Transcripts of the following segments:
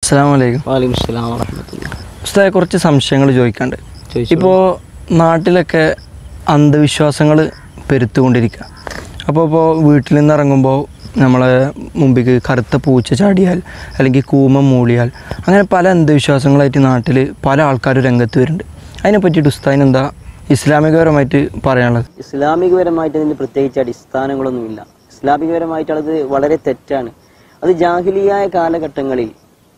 അസ്സാം വലൈക്കും വാലിം സ്ലാം വറഹമത്തുള്ള ഉസ്താദെ കുറച്ച് സംശയങ്ങൾ ചോദിക്കാണ്ട് ചോദിച്ചോളൂ. ഇപ്പോൾ നാട്ടിലൊക്കെ അന്ധവിശ്വാസങ്ങൾ പെരുത്തുകൊണ്ടിരിക്കുക അപ്പോൾ ഇപ്പോൾ വീട്ടിൽ നിന്ന് ഇറങ്ങുമ്പോൾ നമ്മളെ മുമ്പിക്ക് കറുത്ത പൂച്ച ചാടിയാൽ അല്ലെങ്കിൽ കൂമം മൂളിയാൽ അങ്ങനെ പല അന്ധവിശ്വാസങ്ങളായിട്ട് നാട്ടിൽ പല ആൾക്കാരും രംഗത്ത് വരുന്നുണ്ട് അതിനെ പറ്റിയിട്ട് ഉസ്താദിന് എന്താ ഇസ്ലാമികപരമായിട്ട് പറയാനുള്ളത് ഇസ്ലാമികപരമായിട്ട് അതിന് പ്രത്യേകിച്ച് അടിസ്ഥാനങ്ങളൊന്നുമില്ല ഇസ്ലാമികപരമായിട്ട് അത് വളരെ തെറ്റാണ് അത് ജാഹിലിയായ കാലഘട്ടങ്ങളിൽ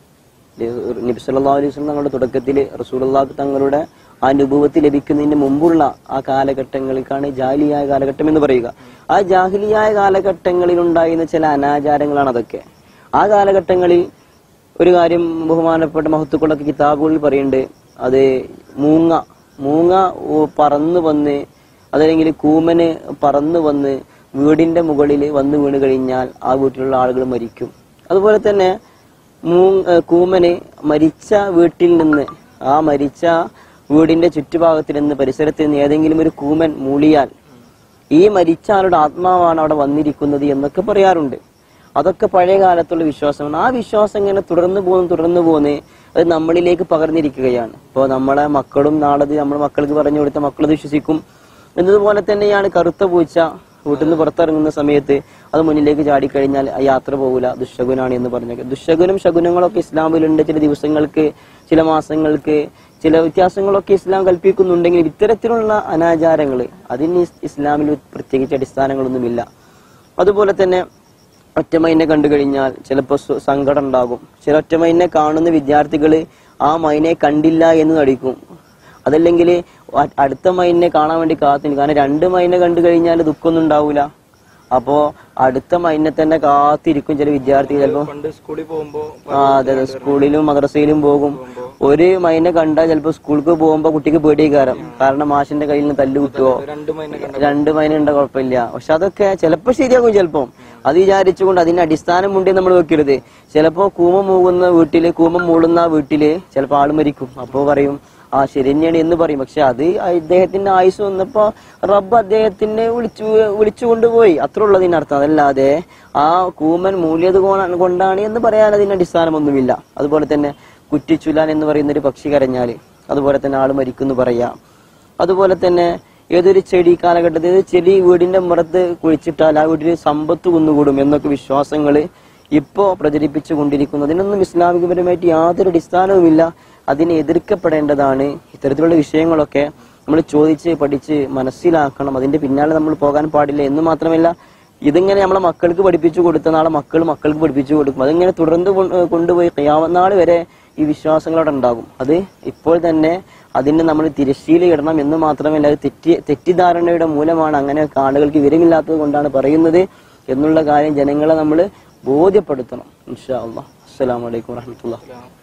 നബി സല്ലല്ലാഹു അലൈഹി വസല്ലം തങ്ങളുടെ തുടക്കത്തിൽ റസൂലുള്ളാഹി തങ്ങളുടെ അനുഭവത്തിൽ ലഭിക്കുന്നതിന് മുമ്പുള്ള ആ കാലഘട്ടങ്ങൾക്കാണ് ജാഹിലിയായ കാലഘട്ടം എന്ന് പറയുക ആ ജാഹിലിയായ കാലഘട്ടങ്ങളിൽ ഉണ്ടായിരുന്ന ചില അനാചാരങ്ങളാണ് അതൊക്കെ ആ കാലഘട്ടങ്ങളിൽ ഒരു കാര്യം ബഹുമാനപ്പെട്ട മഹത്തുക്കളൊക്കെ കിതാബുകളിൽ പറയുന്നുണ്ട് അത് മൂങ്ങ മൂങ്ങ ഓ, പറന്നു വന്ന് അതല്ലെങ്കിൽ കൂമന് പറന്നു വന്ന് വീടിന്റെ മുകളിൽ വന്ന് വീണ് കഴിഞ്ഞാൽ ആ വീട്ടിലുള്ള ആളുകൾ മരിക്കും അതുപോലെ തന്നെ മൂ ഏഹ് കൂമന് മരിച്ച വീട്ടിൽ നിന്ന് ആ മരിച്ച വീടിന്റെ ചുറ്റുഭാഗത്തിൽ നിന്ന് പരിസരത്ത് നിന്ന് ഏതെങ്കിലും ഒരു കൂമൻ മൂളിയാൽ ഈ മരിച്ച ആളുടെ ആത്മാവാണ് അവിടെ വന്നിരിക്കുന്നത് എന്നൊക്കെ പറയാറുണ്ട് അതൊക്കെ പഴയ കാലത്തുള്ള വിശ്വാസമാണ് ആ വിശ്വാസം ഇങ്ങനെ തുടർന്നു പോകുന്നു തുടർന്നു പോകുന്നേ അത് നമ്മളിലേക്ക് പകർന്നിരിക്കുകയാണ് ഇപ്പോൾ നമ്മളെ മക്കളും നാളെ ഇത് നമ്മുടെ മക്കൾക്ക് പറഞ്ഞു കൊടുത്ത മക്കളത് വിശ്വസിക്കും എന്നതുപോലെ തന്നെയാണ് കറുത്ത പൂച്ച വീട്ടിൽ നിന്ന് പുറത്തിറങ്ങുന്ന സമയത്ത് അത് മുന്നിലേക്ക് ചാടിക്കഴിഞ്ഞാൽ ആ യാത്ര പോകില്ല ദുശകുനാണ് എന്ന് പറഞ്ഞത് ദുശകുനും ശകുനങ്ങളൊക്കെ ഇസ്ലാമിലുണ്ട് ചില ദിവസങ്ങൾക്ക് ചില മാസങ്ങൾക്ക് ചില വ്യത്യാസങ്ങളൊക്കെ ഇസ്ലാം കൽപ്പിക്കുന്നുണ്ടെങ്കിൽ ഇത്തരത്തിലുള്ള അനാചാരങ്ങൾ അതിന് ഇസ് ഇസ്ലാമിൽ പ്രത്യേകിച്ച് അടിസ്ഥാനങ്ങളൊന്നുമില്ല അതുപോലെ തന്നെ ഒറ്റമൈനെ കണ്ടു കഴിഞ്ഞാൽ ചിലപ്പോൾ സു- സങ്കടം ഉണ്ടാകും ചില ഒറ്റമൈനെ കാണുന്ന വിദ്യാർത്ഥികൾ ആ മൈനെ കണ്ടില്ല എന്ന് നടിക്കും അതല്ലെങ്കിൽ അ- അടുത്ത മൈനെ കാണാൻ വേണ്ടി കാത്തിരിക്കും കാരണം രണ്ട് മൈനെ കണ്ടു കഴിഞ്ഞാൽ ദുഃഖമൊന്നും ഉണ്ടാവൂല അപ്പോ അടുത്ത മൈനെ തന്നെ കാത്തിരിക്കും ചില വിദ്യാർത്ഥികൾ ചിലപ്പോ പണ്ട് സ്കൂളിൽ പോകുമ്പോൾ ആ അതെ അതെ സ്കൂളിലും മദ്രസയിലും പോകും ഒരു മൈനെ കണ്ടാൽ ചിലപ്പോ സ്കൂൾക്ക് പോകുമ്പോ കുട്ടിക്ക് പേടിക്കാരം കാരണം മാഷിന്റെ കയ്യിൽ നിന്ന് തല്ല് കിട്ടുവോ രണ്ട് മൈനെ രണ്ട് മൈന ഉണ്ട കുഴപ്പമില്ല പക്ഷെ അതൊക്കെ ചിലപ്പോ ശരിയാകും ചിലപ്പോ അത് വിചാരിച്ചുകൊണ്ട് അതിന് അടിസ്ഥാനം മുണ്ടേ നമ്മൾ വെക്കരുത് ചിലപ്പോ കൂമം മൂകുന്ന വീട്ടില് കൂമം മൂളുന്ന വീട്ടില് ചിലപ്പോ ആള് മരിക്കും അപ്പോ പറയും ആ ശരി തന്നെയാണ് എന്ന് പറയും പക്ഷെ അത് ഇദ്ദേഹത്തിന്റെ ആയുസ് വന്നപ്പോ റബ്ബ് അദ്ദേഹത്തിനെ വിളിച്ചു വിളിച്ചു കൊണ്ടുപോയി അത്ര ഉള്ളതിനർത്ഥം അതല്ലാതെ ആ കൂമൻ മൂല്യത് കൊണ്ടാണ് കൊണ്ടാണ് എന്ന് പറയാൻ അതിന് അടിസ്ഥാനമൊന്നുമില്ല അതുപോലെ തന്നെ കുറ്റിച്ചുലാൻ എന്ന് പറയുന്ന ഒരു പക്ഷി കരഞ്ഞാല് അതുപോലെ തന്നെ ആള് മരിക്കുന്നു പറയാം അതുപോലെ തന്നെ ഏതൊരു ചെടി കാലഘട്ടത്തിൽ ഏതൊരു ചെടി വീടിന്റെ മുറത്ത് കുഴിച്ചിട്ടാൽ ആ വീട്ടിൽ സമ്പത്ത് കുന്നുകൂടും എന്നൊക്കെ വിശ്വാസങ്ങൾ ഇപ്പോ പ്രചരിപ്പിച്ചു കൊണ്ടിരിക്കുന്നു അതിനൊന്നും ഇസ്ലാമികപരമായിട്ട് യാതൊരു അടിസ്ഥാനവുമില്ല അതിനെ എതിർക്കപ്പെടേണ്ടതാണ് ഇത്തരത്തിലുള്ള വിഷയങ്ങളൊക്കെ നമ്മൾ ചോദിച്ച് പഠിച്ച് മനസ്സിലാക്കണം അതിന്റെ പിന്നാലെ നമ്മൾ പോകാൻ പാടില്ല എന്ന് മാത്രമല്ല ഇതിങ്ങനെ നമ്മളെ മക്കൾക്ക് പഠിപ്പിച്ചു കൊടുത്ത നാളെ മക്കൾ മക്കൾക്ക് പഠിപ്പിച്ചു കൊടുക്കും അതിങ്ങനെ തുടർന്ന് കൊണ്ട് കൊണ്ടുപോയി കയ്യാവുന്നാൾ വരെ ഈ വിശ്വാസങ്ങൾ അവിടെ ഉണ്ടാകും അത് ഇപ്പോൾ തന്നെ അതിന് നമ്മൾ തിരശ്ശീല ഇടണം എന്ന് മാത്രമല്ല അത് തെറ്റി തെറ്റിദ്ധാരണയുടെ മൂലമാണ് അങ്ങനെ ആളുകൾക്ക് വിവരമില്ലാത്തത് കൊണ്ടാണ് പറയുന്നത് എന്നുള്ള കാര്യം ജനങ്ങളെ നമ്മൾ ബോധ്യപ്പെടുത്തണം ഇൻഷാ അള്ളാഹ് അസ്സലാമലൈക്കും വറഹമത്തുള്ള